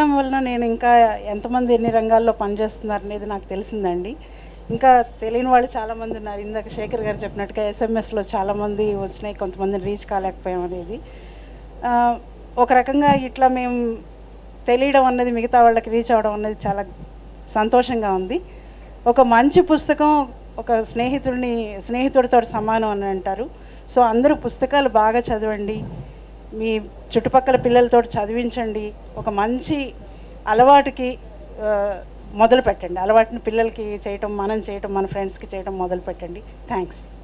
programme వలన నేను ఇంకా ఎంతమంది ఎన్ని రంగాల్లో పనిచేస్తున్నారు అనేది నాకు తెలిసిందండి ఇంకా తెలియని వాళ్ళు చాలామంది ఉన్నారు ఇందాక శేఖర్ గారు చెప్పినట్టుగా ఎస్ఎంఎస్లో చాలామంది వచ్చినాయి కొంతమందిని రీచ్ కాలేకపోయాం అనేది ఆ, ఒక రకంగా ఇట్లా మేము తెలియడం అన్నది మిగతా వాళ్ళకి రీచ్ అవ్వడం అన్నది చాలా సంతోషంగా ఉంది ఒక మంచి పుస్తకం ఒక స్నేహితుడిని స్నేహితుడితో సమానం అని అంటారు సో అందరూ పుస్తకాలు బాగా చదవండి మీ చుట్టుపక్కల పిల్లలతో చదివించండి ఒక మంచి అలవాటుకి ఆ, మొదలు పెట్టండి అలవాటుని పిల్లలకి చేయటం మనం చేయటం మన ఫ్రెండ్స్కి చేయటం మొదలు పెట్టండి థ్యాంక్స్